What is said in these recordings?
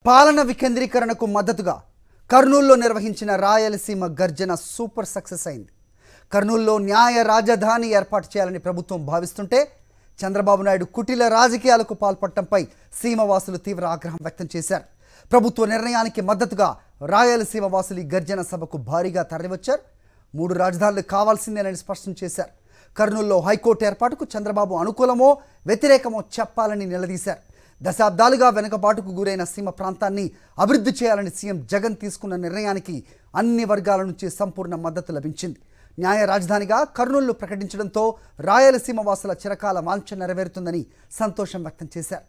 పాలన వికేంద్రీకరణకు మద్దతుగా కర్నూలులో నిర్వహించిన రాయలసీమ గర్జన సూపర్ సక్సెస్ అయింది కర్నూలులో న్యాయ రాజధాని ఏర్పాటు చేయాలని ప్రభుత్వం భావిస్తుంటే చంద్రబాబు నాయుడు కుటిల రాజకీయాలకు పాల్పడటంపై సీమవాసులు తీవ్ర ఆగ్రహం వ్యక్తం చేశారు ప్రభుత్వ నిర్ణయానికి మద్దతుగా రాయలసీమ వాసులు ఈ గర్జన సభకు భారీగా తరలివచ్చారు మూడు రాజధానులు కావాల్సిందేనని స్పష్టం చేశారు కర్నూలులో హైకోర్టు ఏర్పాటుకు చంద్రబాబు అనుకూలమో వ్యతిరేకమో చెప్పాలని నిలదీశారు దశాబ్దాలుగా వెనుకబాటుకు గురైన సీమ ప్రాంతాన్ని అభివృద్ధి చేయాలని సీఎం జగన్ తీసుకున్న నిర్ణయానికి అన్ని వర్గాల నుంచి సంపూర్ణ మద్దతు లభించింది న్యాయ రాజధానిగా కర్నూలు ప్రకటించడంతో రాయలసీమ వాసుల చిరకాల వాంఛ నెరవేరుతుందని సంతోషం వ్యక్తం చేశారు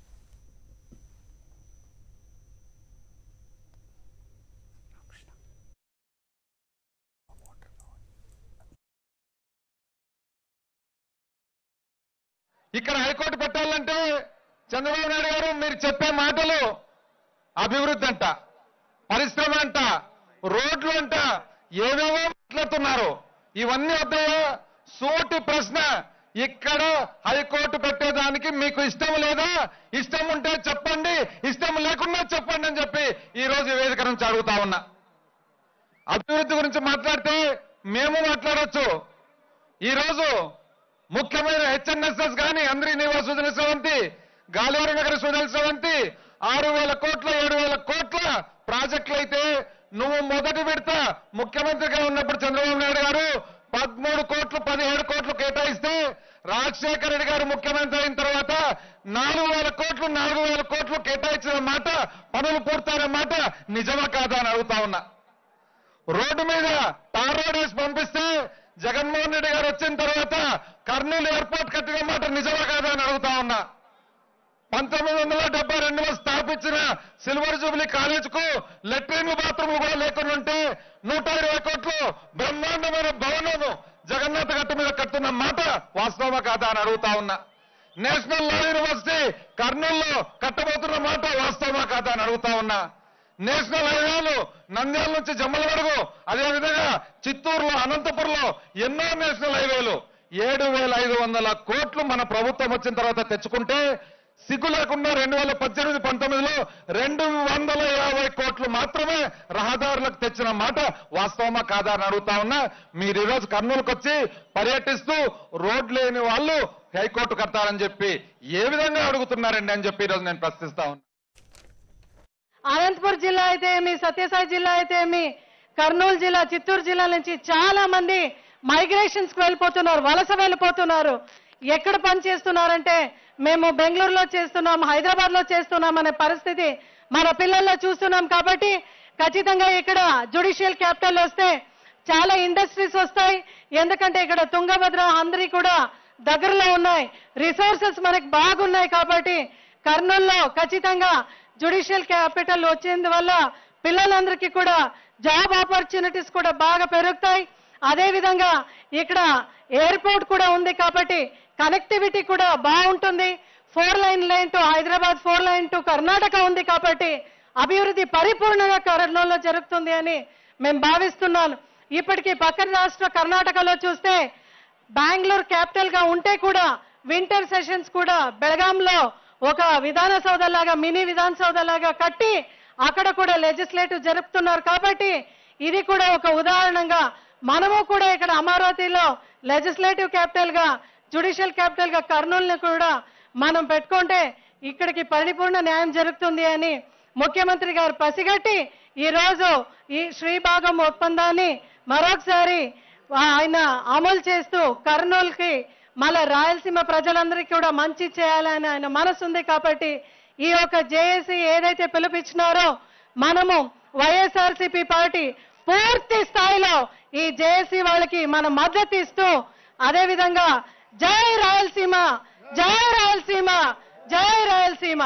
ఇక్కడ హైకోర్టు పెట్టాలంటే చంద్రబాబు నాయుడు గారు మీరు చెప్పే మాటలు అభివృద్ధి అంట పరిశ్రమ అంట రోడ్లు అంట ఏవేవో మాట్లాడుతున్నారు ఇవన్నీ వద్దయా సూటి ప్రశ్న ఇక్కడ హైకోర్టు పెట్టేదానికి మీకు ఇష్టం లేదా ఇష్టం ఉంటే చెప్పండి ఇష్టం లేకుండా చెప్పండి అని చెప్పి ఈ రోజు ఈ వేదిక నుంచి అడుగుతా ఉన్నా అభివృద్ధి గురించి మాట్లాడితే మేము మాట్లాడొచ్చు ఈ రోజు ముఖ్యమైన హెచ్ఎన్ఎస్ఎస్ కానీ అందరి నివాస సుజల స్రవంతి గాలేరు నగర సుజల స్రవంతి ఆరు వేల కోట్ల ఏడు వేల కోట్ల ప్రాజెక్టులు అయితే నువ్వు మొదటి విడత ముఖ్యమంత్రిగా ఉన్నప్పుడు చంద్రబాబు నాయుడు గారు పదమూడు కోట్లు పదిహేడు కోట్లు కేటాయిస్తే రాజశేఖర రెడ్డి గారు ముఖ్యమంత్రి అయిన తర్వాత నాలుగు వేల కోట్లు నాలుగు వేల కోట్లు కేటాయించిన మాట పనులు పూర్తయిన మాట నిజమా కాదా అని అడుగుతా ఉన్నా రోడ్డు మీద తార్ రోడ్ వేసి పంపిస్తే జగన్మోహన్ రెడ్డి గారు వచ్చిన తర్వాత కర్నూలు ఎయిర్పోర్ట్ కట్టిన మాట నిజమా కాదా అని అడుగుతా ఉన్నా పంతొమ్మిది వందల డెబ్బై రెండులో స్థాపించిన సిల్వర్ జూబ్లీ కాలేజ్ కు లెట్రిన్ బాత్రూమ్లు కూడా లేకుండా ఉంటే నూట ఇరవై కోట్లు బ్రహ్మాండమైన భవనము జగన్నాథ్ గట్టు మీద కట్టున్న మాట వాస్తవమా కాదా అని అడుగుతా ఉన్నా నేషనల్ లా యూనివర్సిటీ కర్నూలులో కట్టబోతున్న మాట వాస్తవమా కాదా అని అడుగుతా ఉన్నా నేషనల్ హైవేలు నంద్యాల నుంచి జమ్మలమడుగు అదేవిధంగా చిత్తూరులో అనంతపురంలో ఎన్నో నేషనల్ హైవేలు ఏడు వేల ఐదు వందల కోట్లు మన ప్రభుత్వం వచ్చిన తర్వాత తెచ్చుకుంటే సిగ్గు లేకుండా రెండు వేల పద్దెనిమిది పంతొమ్మిదిలో రెండు వందల యాభై కోట్లు మాత్రమే రహదారులకు తెచ్చిన మాట వాస్తవమా కాదా అని అడుగుతా ఉన్నా మీరు ఈరోజు కర్నూలుకు వచ్చి పర్యటిస్తూ రోడ్ లేని వాళ్ళు హైకోర్టు కడతారని చెప్పి ఏ విధంగా అడుగుతున్నారండి అని చెప్పి ఈరోజు నేను ప్రశ్నిస్తా ఉన్నా అనంతపురం జిల్లా అయితే ఏమి సత్యసాయి జిల్లా అయితే ఏమి కర్నూలు జిల్లా చిత్తూరు జిల్లా నుంచి చాలా మంది మైగ్రేషన్స్ కి వెళ్ళిపోతున్నారు వలస వెళ్ళిపోతున్నారు ఎక్కడ పని చేస్తున్నారంటే మేము బెంగళూరులో చేస్తున్నాం హైదరాబాద్ లో చేస్తున్నాం అనే పరిస్థితి మన పిల్లల్లో చూస్తున్నాం కాబట్టి ఖచ్చితంగా ఇక్కడ జుడిషియల్ క్యాపిటల్ వస్తే చాలా ఇండస్ట్రీస్ వస్తాయి ఎందుకంటే ఇక్కడ తుంగభద్ర అందరి కూడా దగ్గరలో ఉన్నాయి రిసోర్సెస్ మనకి బాగున్నాయి కాబట్టి కర్నూలులో ఖచ్చితంగా జుడిషియల్ క్యాపిటల్ వచ్చేందువల్ల పిల్లలందరికీ కూడా జాబ్ ఆపర్చునిటీస్ కూడా బాగా పెరుగుతాయి అదే విధంగా ఇక్కడ ఎయిర్పోర్ట్ కూడా ఉంది కాబట్టి కనెక్టివిటీ కూడా బాగుంటుంది four line line to Hyderabad four line to Karnataka ఉంది కాబట్టి అభివృద్ధి పరిపూర్ణంగా కర్నూలులో జరుగుతుంది అని మేము భావిస్తున్నాను ఇప్పటికీ పక్కన రాష్ట్ర కర్ణాటకలో చూస్తే బెంగళూరు క్యాపిటల్ గా ఉంటే కూడా వింటర్ సెషన్స్ కూడా బెళగాంలో ఒక విధాన సౌధ లాగా మినీ విధాన సౌధ లాగా కట్టి అక్కడ కూడా లెజిస్లేటివ్ జరుపుతున్నారు కాబట్టి ఇది కూడా ఒక ఉదాహరణగా మనము కూడా ఇక్కడ అమరావతిలో లెజిస్లేటివ్ క్యాపిటల్ గా జుడిషియల్ క్యాపిటల్ గా కర్నూలుని కూడా మనం పెట్టుకుంటే ఇక్కడికి పరిపూర్ణ న్యాయం జరుగుతుంది అని ముఖ్యమంత్రి గారు పసిగట్టి ఈ రోజు ఈ శ్రీభాగం ఒప్పందాన్ని మరొకసారి ఆయన అమలు చేస్తూ కర్నూలుకి మళ్ళా రాయలసీమ ప్రజలందరికీ కూడా మంచి చేయాలని ఆయన మనసు ఉంది కాబట్టి ఈ యొక్క జేఏసీ ఏదైతే పిలుపిచ్చినారో మనము వైఎస్ఆర్సీపీ పార్టీ పూర్తి స్థాయిలో ఈ జేఏసీ వాళ్ళకి మనం మద్దతు ఇస్తూ అదే విధంగా జై రాయలసీమ జై రాయలసీమ జై రాయలసీమ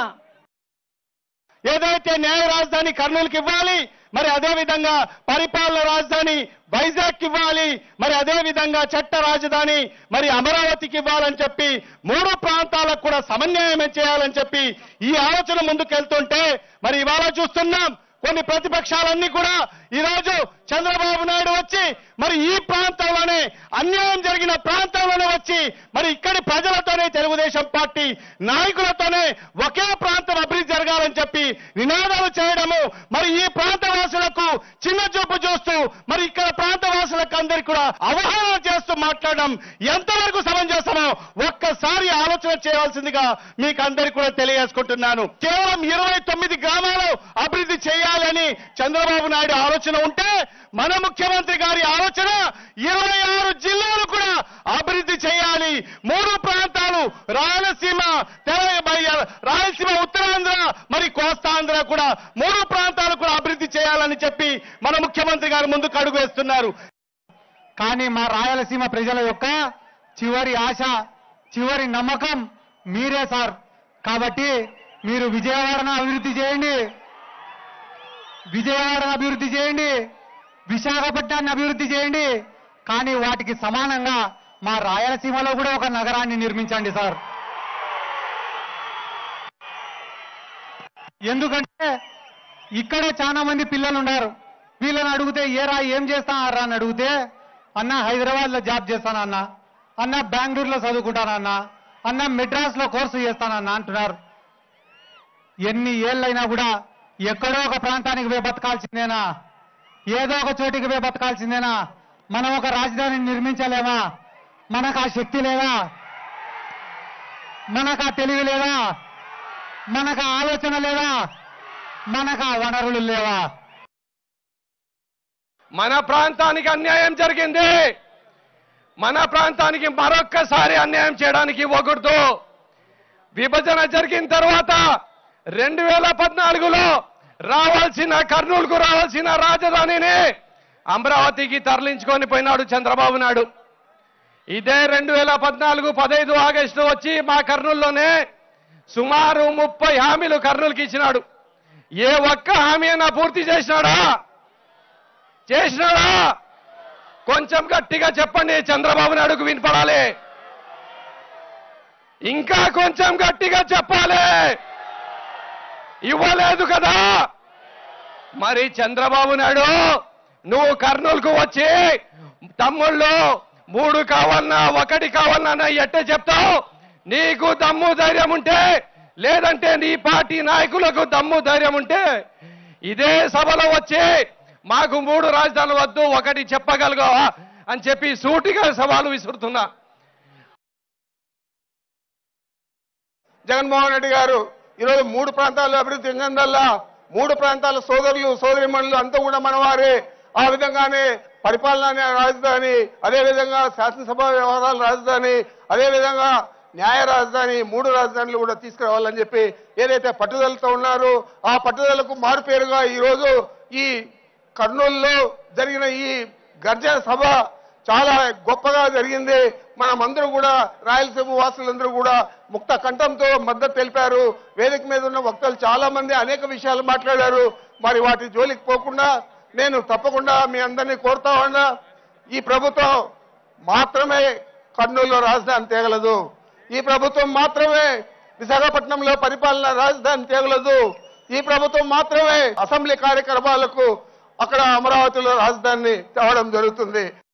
ఏదైతే న్యాయ రాజధాని కర్నూలుకి ఇవ్వాలి మరి అదే విధంగా పరిపాలన రాజధాని వైజాగ్ ఇవ్వాలి మరి అదే విధంగా చట్ట రాజధాని మరి అమరావతికి ఇవ్వాలని చెప్పి మూడు ప్రాంతాలకు కూడా సమన్వయం చేయాలని చెప్పి ఈ ఆలోచన ముందుకెళ్తుంటే మరి ఇవాళ చూస్తున్నాం కొన్ని ప్రతిపక్షాలన్నీ కూడా ఈరోజు చంద్రబాబు నాయుడు వచ్చి మరి ఈ ప్రాంతంలోనే అన్యాయం జరిగిన ప్రాంతంలోనే వచ్చి మరి ఇక్కడి ప్రజలతోనే తెలుగుదేశం పార్టీ నాయకులతోనే ఒకే ప్రాంతం అభివృద్ధి జరగాలని చెప్పి నినాదాలు చేయడము మరి ఈ ప్రాంత వాసులకు చిన్న చూపు చూస్తూ మరి ఇక్కడ ప్రాంత వాసులకు అందరికీ కూడా అవగాహన చేస్తూ మాట్లాడడం ఎంతవరకు సమంజసమో ఒక్కసారి ఆలోచన చేయవలసిందిగా మీకు అందరికీ కూడా తెలియజేసుకుంటున్నాను కేవలం ఇరవై తొమ్మిది గ్రామాలు అభివృద్ధి చేయాలని చంద్రబాబు నాయుడు ఆలోచన ఉంటే మన ముఖ్యమంత్రి గారి ఆలోచన ఇరవై ఆరు జిల్లాలు కూడా అభివృద్ధి చేయాలి మూడు ప్రాంతాలు రాయలసీమ తెలంగాణ రాయలసీమ ఉత్తరాంధ్ర మరి కోస్తాంధ్ర కూడా మూడు ప్రాంతాలు కూడా అభివృద్ధి చేయాలని చెప్పి మన ముఖ్యమంత్రి గారు ముందుకు అడుగు వేస్తున్నారు కానీ మా రాయలసీమ ప్రజల యొక్క చివరి ఆశ చివరి నమ్మకం మీరే సార్ కాబట్టి మీరు విజయవాడను అభివృద్ధి చేయండి విజయవాడను అభివృద్ధి చేయండి విశాఖపట్నాన్ని అభివృద్ధి చేయండి కానీ వాటికి సమానంగా మా రాయలసీమలో కూడా ఒక నగరాన్ని నిర్మించండి సార్ ఎందుకంటే ఇక్కడే చాలా మంది పిల్లలు ఉన్నారు వీళ్ళని అడిగితే ఏరా ఏం చేస్తానారా అని అడిగితే అన్న హైదరాబాద్ లో జాబ్ చేస్తానన్న అన్న బెంగళూరులో చదువుకుంటానన్న అన్న మెడ్రాస్ లో కోర్సు చేస్తానన్న అంటున్నారు ఎన్ని ఏళ్ళైనా కూడా ఎక్కడో ఒక ప్రాంతానికి పోయి బతకాల్సిందేనా ఏదో ఒక చోటికి పోయి బతకాల్సిందేనా మనం ఒక రాజధానిని నిర్మించలేమా మనకు ఆ శక్తి లేదా మనకు ఆ తెలివి లేదా మనకు ఆ ఆలోచన లేదా మనకు ఆ వనరులు లేవా మన ప్రాంతానికి అన్యాయం జరిగింది మన ప్రాంతానికి మరొక్కసారి అన్యాయం చేయడానికి ఇవ్వకూడదు విభజన జరిగిన తర్వాత రెండు వేల పద్నాలుగులో రావాల్సిన కర్నూలుకు రావాల్సిన రాజధానిని అమరావతికి తరలించుకొని పోయినాడు చంద్రబాబు నాయుడు ఇదే రెండు వేల పద్నాలుగు పదహైదు ఆగస్టు వచ్చి మా కర్నూలులోనే సుమారు ముప్పై హామీలు కర్నూలుకి ఇచ్చినాడు ఏ ఒక్క హామీ అయినా పూర్తి చేసినాడా చేసినాడా కొంచెం గట్టిగా చెప్పండి చంద్రబాబు నాయుడుకు వినపడాలి ఇంకా కొంచెం గట్టిగా చెప్పాలి ఇవ్వలేదు కదా మరి చంద్రబాబు నాయుడు నువ్వు కర్నూలుకు వచ్చి తమ్ముళ్ళు మూడు కావాలన్నా ఒకటి కావాలన్నా ఎట్టే చెప్తావు నీకు దమ్ము ధైర్యం ఉంటే లేదంటే నీ పార్టీ నాయకులకు దమ్ము ధైర్యం ఉంటే ఇదే సభలో వచ్చి మాకు మూడు రాజధానులు వద్దు ఒకటి చెప్పగలగవా అని చెప్పి సూటిగా సవాలు విసురుతున్నా జగన్మోహన్ రెడ్డి గారు ఈరోజు మూడు ప్రాంతాల్లో అభివృద్ధి చెందల్లా మూడు ప్రాంతాల సోదరులు సోదరిమణులు అంతా కూడా మనవారే ఆ విధంగానే పరిపాలన రాజధాని అదేవిధంగా శాసనసభ వ్యవహారాల రాజధాని అదేవిధంగా న్యాయ రాజధాని మూడు రాజధానులు కూడా తీసుకురావాలని చెప్పి ఏదైతే పట్టుదలతో ఉన్నారో ఆ పట్టుదలకు మారుపేరుగా ఈరోజు ఈ కర్నూలులో జరిగిన ఈ గర్జన సభ చాలా గొప్పగా జరిగింది మనమందరూ కూడా రాయలసీమ వాసులందరూ కూడా ముక్త కంఠంతో మద్దతు తెలిపారు వేదిక మీద ఉన్న వక్తలు చాలా మంది అనేక విషయాలు మాట్లాడారు మరి వాటి జోలికి పోకుండా నేను తప్పకుండా మీ అందరినీ కోరుతా ఉన్నా ఈ ప్రభుత్వం మాత్రమే కర్నూలులో రాజధాని తేగలదు ఈ ప్రభుత్వం మాత్రమే విశాఖపట్నంలో పరిపాలన రాజధాని తేగలదు ఈ ప్రభుత్వం మాత్రమే అసెంబ్లీ కార్యక్రమాలకు అక్కడ అమరావతిలో రాజధానిని తేవడం జరుగుతుంది